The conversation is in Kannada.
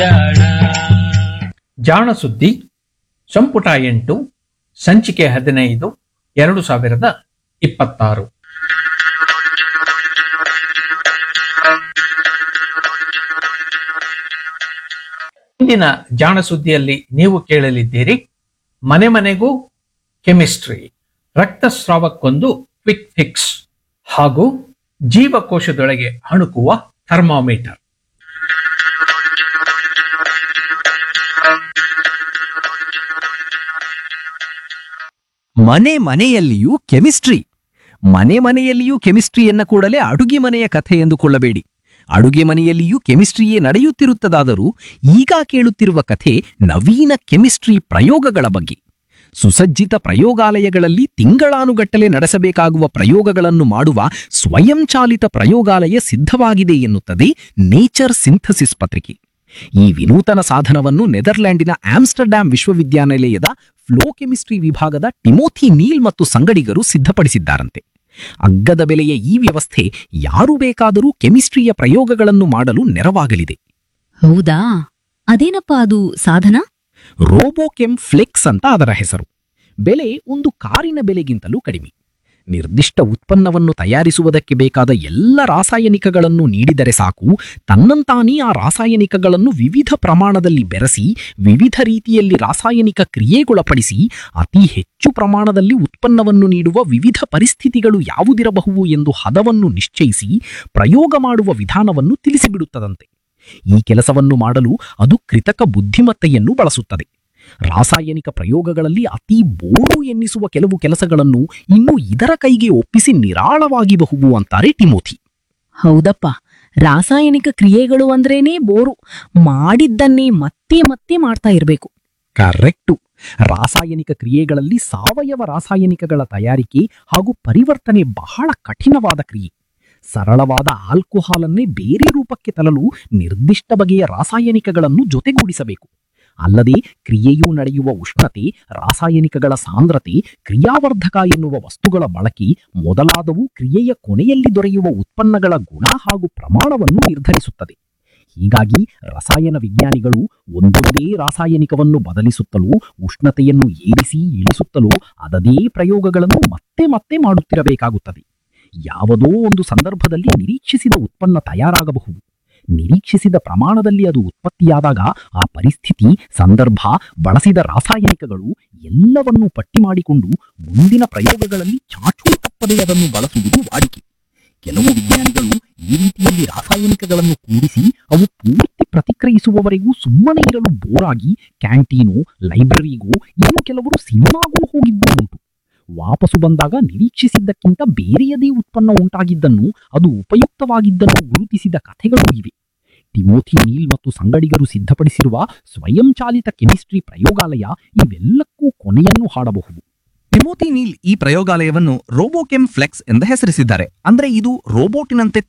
ಜಾಣ ಸುದ್ದಿ ಸಂಪುಟ ಎಂಟು ಸಂಚಿಕೆ ಹದಿನೈದು ಎರಡು ಸಾವಿರದ ಇಪ್ಪತ್ತಾರು ಇಂದಿನ ಜಾಣ ಸುದ್ದಿಯಲ್ಲಿ ನೀವು ಕೇಳಲಿದ್ದೀರಿ ಮನೆ ಮನೆಗೂ ಕೆಮಿಸ್ಟ್ರಿ ರಕ್ತಸ್ರಾವಕ್ಕೊಂದು ಕ್ವಿಕ್ ಫಿಕ್ಸ್ ಹಾಗೂ ಜೀವಕೋಶದೊಳಗೆ ಅಣುಕುವ ಥರ್ಮಾಮೀಟರ್ ಮನೆ ಮನೆಯಲ್ಲಿಯೂ ಕೆಮಿಸ್ಟ್ರಿ ಮನೆ ಮನೆಯಲ್ಲಿಯೂ ಕೆಮಿಸ್ಟ್ರಿ ಎನ್ನ ಕೂಡಲೇ ಅಡುಗೆ ಮನೆಯ ಕಥೆ ಎಂದುಕೊಳ್ಳಬೇಡಿ ಅಡುಗೆ ಮನೆಯಲ್ಲಿಯೂ ಕೆಮಿಸ್ಟ್ರಿಯೇ ನಡೆಯುತ್ತಿರುತ್ತದಾದರೂ ಈಗ ಕೇಳುತ್ತಿರುವ ಕಥೆ ನವೀನ ಕೆಮಿಸ್ಟ್ರಿ ಪ್ರಯೋಗಗಳ ಬಗ್ಗೆ ಸುಸಜ್ಜಿತ ಪ್ರಯೋಗಾಲಯಗಳಲ್ಲಿ ತಿಂಗಳಾನುಗಟ್ಟಲೆ ನಡೆಸಬೇಕಾಗುವ ಪ್ರಯೋಗಗಳನ್ನು ಮಾಡುವ ಸ್ವಯಂಚಾಲಿತ ಪ್ರಯೋಗಾಲಯ ಸಿದ್ಧವಾಗಿದೆ ಎನ್ನುತ್ತದೆ ನೇಚರ್ ಸಿಂಥಸಿಸ್ ಪತ್ರಿಕೆ ಈ ವಿನೂತನ ಸಾಧನವನ್ನು ನೆದರ್ಲ್ಯಾಂಡಿನ ಆಮ್ಸ್ಟರ್ಡ್ಯಾಂ ವಿಶ್ವವಿದ್ಯಾನಿಲಯದ ಫ್ಲೋ ಕೆಮಿಸ್ಟ್ರಿ ವಿಭಾಗದ ಟಿಮೋಥಿ ನೀಲ್ ಮತ್ತು ಸಂಗಡಿಗರು ಸಿದ್ಧಪಡಿಸಿದ್ದಾರಂತೆ ಅಗ್ಗದ ಬೆಲೆಯ ಈ ವ್ಯವಸ್ಥೆ ಯಾರು ಬೇಕಾದರೂ ಕೆಮಿಸ್ಟ್ರಿಯ ಪ್ರಯೋಗಗಳನ್ನು ಮಾಡಲು ನೆರವಾಗಲಿದೆ ಹೌದಾ ಅದೇನಪ್ಪ ಅದು ಸಾಧನ ರೋಬೋಕೆಮ್ ಫ್ಲೆಕ್ಸ್ ಅಂತ ಅದರ ಹೆಸರು ಬೆಲೆ ಒಂದು ಕಾರಿನ ಬೆಲೆಗಿಂತಲೂ ಕಡಿಮೆ ನಿರ್ದಿಷ್ಟ ಉತ್ಪನ್ನವನ್ನು ತಯಾರಿಸುವುದಕ್ಕೆ ಬೇಕಾದ ಎಲ್ಲ ರಾಸಾಯನಿಕಗಳನ್ನು ನೀಡಿದರೆ ಸಾಕು ತನ್ನಂತಾನೇ ಆ ರಾಸಾಯನಿಕಗಳನ್ನು ವಿವಿಧ ಪ್ರಮಾಣದಲ್ಲಿ ಬೆರೆಸಿ ವಿವಿಧ ರೀತಿಯಲ್ಲಿ ರಾಸಾಯನಿಕ ಕ್ರಿಯೆಗೊಳಪಡಿಸಿ ಅತಿ ಹೆಚ್ಚು ಪ್ರಮಾಣದಲ್ಲಿ ಉತ್ಪನ್ನವನ್ನು ನೀಡುವ ವಿವಿಧ ಪರಿಸ್ಥಿತಿಗಳು ಯಾವುದಿರಬಹುದು ಎಂದು ಹದವನ್ನು ನಿಶ್ಚಯಿಸಿ ಪ್ರಯೋಗ ಮಾಡುವ ವಿಧಾನವನ್ನು ತಿಳಿಸಿಬಿಡುತ್ತದಂತೆ ಈ ಕೆಲಸವನ್ನು ಮಾಡಲು ಅದು ಕೃತಕ ಬುದ್ಧಿಮತ್ತೆಯನ್ನು ಬಳಸುತ್ತದೆ ರಾಸಾಯನಿಕ ಪ್ರಯೋಗಗಳಲ್ಲಿ ಅತಿ ಬೋರು ಎನ್ನಿಸುವ ಕೆಲವು ಕೆಲಸಗಳನ್ನು ಇನ್ನು ಇದರ ಕೈಗೆ ಒಪ್ಪಿಸಿ ನಿರಾಳವಾಗಿಬಹುವು ಅಂತಾರೆ ಟಿಮೋಥಿ ಹೌದಪ್ಪ ರಾಸಾಯನಿಕ ಕ್ರಿಯೆಗಳು ಅಂದ್ರೇನೇ ಬೋರು ಮಾಡಿದ್ದನ್ನೇ ಮತ್ತೆ ಮತ್ತೆ ಮಾಡ್ತಾ ಇರಬೇಕು ಕರೆಕ್ಟು ರಾಸಾಯನಿಕ ಕ್ರಿಯೆಗಳಲ್ಲಿ ಸಾವಯವ ರಾಸಾಯನಿಕಗಳ ತಯಾರಿಕೆ ಹಾಗೂ ಪರಿವರ್ತನೆ ಬಹಳ ಕಠಿಣವಾದ ಕ್ರಿಯೆ ಸರಳವಾದ ಆಲ್ಕೋಹಾಲನ್ನೇ ಬೇರೆ ರೂಪಕ್ಕೆ ತರಲು ನಿರ್ದಿಷ್ಟ ಬಗೆಯ ರಾಸಾಯನಿಕಗಳನ್ನು ಜೊತೆಗೂಡಿಸಬೇಕು ಅಲ್ಲದೆ ಕ್ರಿಯೆಯು ನಡೆಯುವ ಉಷ್ಣತೆ ರಾಸಾಯನಿಕಗಳ ಸಾಂದ್ರತೆ ಕ್ರಿಯಾವರ್ಧಕ ಎನ್ನುವ ವಸ್ತುಗಳ ಬಳಕೆ ಮೊದಲಾದವು ಕ್ರಿಯೆಯ ಕೊನೆಯಲ್ಲಿ ದೊರೆಯುವ ಉತ್ಪನ್ನಗಳ ಗುಣ ಹಾಗೂ ಪ್ರಮಾಣವನ್ನು ನಿರ್ಧರಿಸುತ್ತದೆ ಹೀಗಾಗಿ ರಸಾಯನ ವಿಜ್ಞಾನಿಗಳು ಒಂದೊಂದೇ ರಾಸಾಯನಿಕವನ್ನು ಬದಲಿಸುತ್ತಲೂ ಉಷ್ಣತೆಯನ್ನು ಏರಿಸಿ ಇಳಿಸುತ್ತಲೂ ಅದದೇ ಪ್ರಯೋಗಗಳನ್ನು ಮತ್ತೆ ಮತ್ತೆ ಮಾಡುತ್ತಿರಬೇಕಾಗುತ್ತದೆ ಯಾವುದೋ ಒಂದು ಸಂದರ್ಭದಲ್ಲಿ ನಿರೀಕ್ಷಿಸಿದ ಉತ್ಪನ್ನ ತಯಾರಾಗಬಹುದು ನಿರೀಕ್ಷಿಸಿದ ಪ್ರಮಾಣದಲ್ಲಿ ಅದು ಉತ್ಪತ್ತಿಯಾದಾಗ ಆ ಪರಿಸ್ಥಿತಿ ಸಂದರ್ಭ ಬಳಸಿದ ರಾಸಾಯನಿಕಗಳು ಎಲ್ಲವನ್ನೂ ಪಟ್ಟಿ ಮಾಡಿಕೊಂಡು ಮುಂದಿನ ಪ್ರಯೋಗಗಳಲ್ಲಿ ಚಾಚೂ ತಪ್ಪದೆ ಅದನ್ನು ಬಳಸುವುದು ವಾಡಿಕೆ ಕೆಲವು ವಿಜ್ಞಾನಿಗಳು ಈ ರೀತಿಯಲ್ಲಿ ರಾಸಾಯನಿಕಗಳನ್ನು ಕೂಡಿಸಿ ಅವು ಪೂರ್ತಿ ಪ್ರತಿಕ್ರಿಯಿಸುವವರೆಗೂ ಸುಮ್ಮನೆ ಇರಲು ಬೋರಾಗಿ ಕ್ಯಾಂಟೀನು ಲೈಬ್ರರಿಗೂ ಇನ್ನು ಕೆಲವರು ಸಿನಿಮಾಗೂ ಹೋಗಿದ್ದು ಉಂಟು ವಾಪಸು ಬಂದಾಗ ನಿರೀಕ್ಷಿಸಿದ್ದಕ್ಕಿಂತ ಬೇರೆಯದೇ ಉತ್ಪನ್ನ ಉಂಟಾಗಿದ್ದನ್ನು ಅದು ಉಪಯುಕ್ತವಾಗಿದ್ದನ್ನು ಗುರುತಿಸಿದ ಕಥೆಗಳೂ ಇವೆ ಟಿಮೋಥಿ ನೀಲ್ ಮತ್ತು ಸಂಗಡಿಗರು ಸಿದ್ಧಪಡಿಸಿರುವ ಸ್ವಯಂಚಾಲಿತ ಕೆಮಿಸ್ಟ್ರಿ ಪ್ರಯೋಗಾಲಯ ಇವೆಲ್ಲಕ್ಕೂ ಕೊನೆಯನ್ನು ಹಾಡಬಹುದು ಟಿಮೋತಿ ನೀಲ್ ಈ ಪ್ರಯೋಗಾಲಯವನ್ನು ರೋಬೋಕೆಮ್ ಫ್ಲೆಕ್ಸ್ ಎಂದು ಹೆಸರಿಸಿದ್ದಾರೆ ಅಂದ್ರೆ ಇದು ರೋಬೋಟಿನಂತೆ